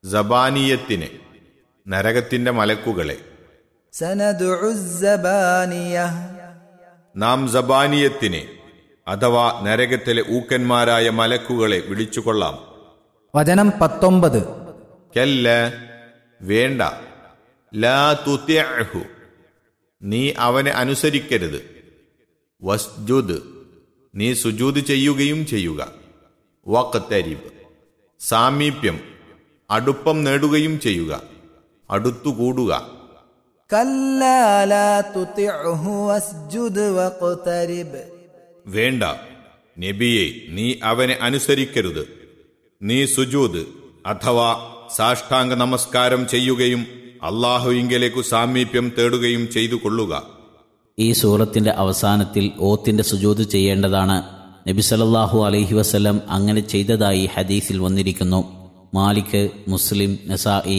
സബാനിയത്തിനെ നരകത്തിന്റെ മലക്കുകളെ سندع الزبانية നാം സബാനിയത്തിനെ അഥവാ നരകത്തിലെ ഊക്കന്മാരായ മലക്കുകളെ വിളിച്ചുകൊള്ളാം വചനം പത്തൊമ്പത് കല്ല വേണ്ട ലാ തുത്യഹു നീ അവനെ അനുസരിക്കരുത് വസ്ജുദ് നീ സുജൂദ് ചെയ്യുകയും ചെയ്യുക വക്തരിബ് സാമീപ്യം അടുപ്പം നേടുകയും ചെയ്യുക അടുത്തുകൂടുക كلا لا تطعه واسجد واقترب വേണ്ട നബിയെ നീ അവനെ അനുസരിക്കരുത് നീ സുജൂദ് അഥവാ സാഷ്ടാംഗ നമസ്കാരം ചെയ്യുകയും അള്ളാഹുവിങ്കലേക്കു സാമീപ്യം തേടുകയും ചെയ്തു കൊള്ളുക ഈ സൂറത്തിന്റെ അവസാനത്തിൽ ഓത്തിന്റെ സുജൂത് ചെയ്യേണ്ടതാണ് നബി സല്ലല്ലാഹു അലൈഹി വസല്ലം അങ്ങനെ ചെയ്തതായി ഹദീസിൽ വന്നിരിക്കുന്നു മാലിക് മുസ്ലിം നസായി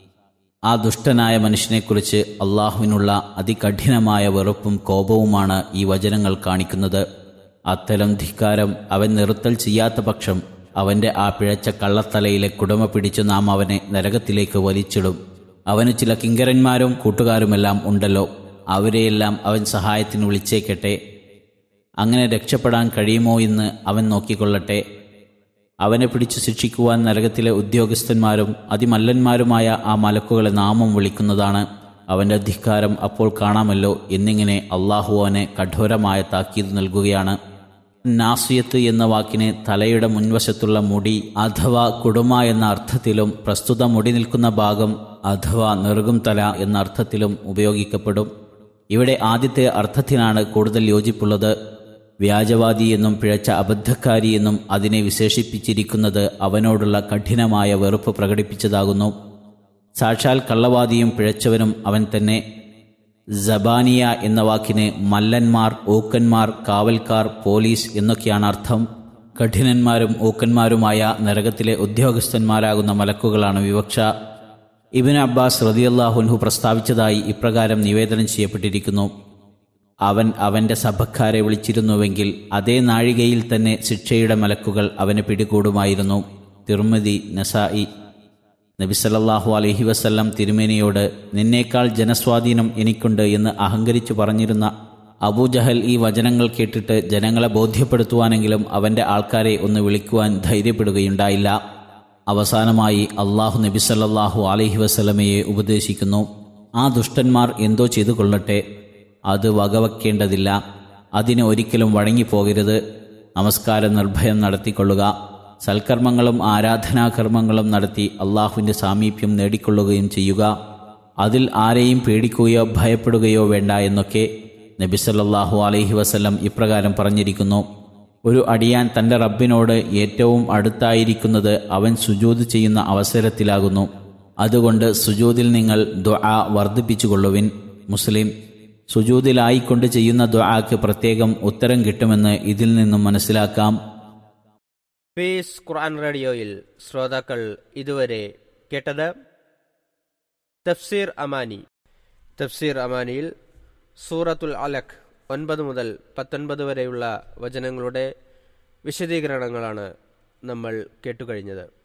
ആ ദുഷ്ടനായ മനുഷ്യനെക്കുറിച്ച് അള്ളാഹുവിനുള്ള അതികഠിനമായ വെറുപ്പും കോപവുമാണ് ഈ വചനങ്ങൾ കാണിക്കുന്നത് അത്തരം ധിക്കാരം അവൻ നിർത്തൽ ചെയ്യാത്ത പക്ഷം അവന്റെ ആ പിഴച്ച കള്ളത്തലയിലെ കുടമ പിടിച്ചു നാം അവനെ നരകത്തിലേക്ക് വലിച്ചിടും അവന് ചില കിങ്കരന്മാരും കൂട്ടുകാരുമെല്ലാം ഉണ്ടല്ലോ അവരെയെല്ലാം അവൻ സഹായത്തിന് വിളിച്ചേക്കട്ടെ അങ്ങനെ രക്ഷപ്പെടാൻ കഴിയുമോ എന്ന് അവൻ നോക്കിക്കൊള്ളട്ടെ അവനെ പിടിച്ചു ശിക്ഷിക്കുവാൻ നരകത്തിലെ ഉദ്യോഗസ്ഥന്മാരും അതിമല്ലന്മാരുമായ ആ മലക്കുകളെ നാമം വിളിക്കുന്നതാണ് അവന്റെ ധിക്കാരം അപ്പോൾ കാണാമല്ലോ എന്നിങ്ങനെ അള്ളാഹു അവനെ കഠോരമായ താക്കീത് നൽകുകയാണ് നാസിയത്ത് എന്ന വാക്കിന് തലയുടെ മുൻവശത്തുള്ള മുടി അഥവാ കുടുമ എന്ന അർത്ഥത്തിലും പ്രസ്തുത മുടി നിൽക്കുന്ന ഭാഗം അഥവാ നെറുകും തല എന്ന അർത്ഥത്തിലും ഉപയോഗിക്കപ്പെടും ഇവിടെ ആദ്യത്തെ അർത്ഥത്തിനാണ് കൂടുതൽ യോജിപ്പുള്ളത് വ്യാജവാദി എന്നും പിഴച്ച അബദ്ധക്കാരി എന്നും അതിനെ വിശേഷിപ്പിച്ചിരിക്കുന്നത് അവനോടുള്ള കഠിനമായ വെറുപ്പ് പ്രകടിപ്പിച്ചതാകുന്നു സാക്ഷാൽ കള്ളവാദിയും പിഴച്ചവനും അവൻ തന്നെ ജബാനിയ എന്ന വാക്കിന് മല്ലന്മാർ ഊക്കന്മാർ കാവൽക്കാർ പോലീസ് എന്നൊക്കെയാണ് അർത്ഥം കഠിനന്മാരും ഊക്കന്മാരുമായ നരകത്തിലെ ഉദ്യോഗസ്ഥന്മാരാകുന്ന മലക്കുകളാണ് വിവക്ഷ ഇബിൻ അബ്ബാസ് റതിയല്ലാഹുൻഹു പ്രസ്താവിച്ചതായി ഇപ്രകാരം നിവേദനം ചെയ്യപ്പെട്ടിരിക്കുന്നു അവൻ അവന്റെ സഭക്കാരെ വിളിച്ചിരുന്നുവെങ്കിൽ അതേ നാഴികയിൽ തന്നെ ശിക്ഷയുടെ മലക്കുകൾ അവനെ പിടികൂടുമായിരുന്നു തിർമതി നസായി നബിസല്ലാഹു അലഹി വസല്ലം തിരുമേനിയോട് നിന്നേക്കാൾ ജനസ്വാധീനം എനിക്കുണ്ട് എന്ന് അഹങ്കരിച്ചു പറഞ്ഞിരുന്ന അബൂജഹൽ ഈ വചനങ്ങൾ കേട്ടിട്ട് ജനങ്ങളെ ബോധ്യപ്പെടുത്തുവാനെങ്കിലും അവന്റെ ആൾക്കാരെ ഒന്ന് വിളിക്കുവാൻ ധൈര്യപ്പെടുകയുണ്ടായില്ല അവസാനമായി അള്ളാഹു നബിസല്ലാഹു അലഹി വസല്ലമയെ ഉപദേശിക്കുന്നു ആ ദുഷ്ടന്മാർ എന്തോ ചെയ്തു കൊള്ളട്ടെ അത് വകവയ്ക്കേണ്ടതില്ല അതിന് ഒരിക്കലും വഴങ്ങിപ്പോകരുത് നമസ്കാരം നിർഭയം നടത്തിക്കൊള്ളുക സൽക്കർമ്മങ്ങളും ആരാധനാകർമ്മങ്ങളും നടത്തി അള്ളാഹുവിൻ്റെ സാമീപ്യം നേടിക്കൊള്ളുകയും ചെയ്യുക അതിൽ ആരെയും പേടിക്കുകയോ ഭയപ്പെടുകയോ വേണ്ട എന്നൊക്കെ നബിസല്ലാഹു അലൈഹി വസല്ലം ഇപ്രകാരം പറഞ്ഞിരിക്കുന്നു ഒരു അടിയാൻ തൻ്റെ റബ്ബിനോട് ഏറ്റവും അടുത്തായിരിക്കുന്നത് അവൻ സുജൂത് ചെയ്യുന്ന അവസരത്തിലാകുന്നു അതുകൊണ്ട് സുജൂതിൽ നിങ്ങൾ ദുആ വർദ്ധിപ്പിച്ചുകൊള്ളുവിൻ മുസ്ലിം സുജൂതിലായിക്കൊണ്ട് ചെയ്യുന്ന ദുആക്ക് പ്രത്യേകം ഉത്തരം കിട്ടുമെന്ന് ഇതിൽ നിന്നും മനസ്സിലാക്കാം പീസ് ഖുർആൻ റേഡിയോയിൽ ശ്രോതാക്കൾ ഇതുവരെ കേട്ടത് തഫ്സീർ അമാനി തഫ്സീർ അമാനിയിൽ സൂറത്തുൽ അലഖ് ഒൻപത് മുതൽ പത്തൊൻപത് വരെയുള്ള വചനങ്ങളുടെ വിശദീകരണങ്ങളാണ് നമ്മൾ കേട്ടുകഴിഞ്ഞത്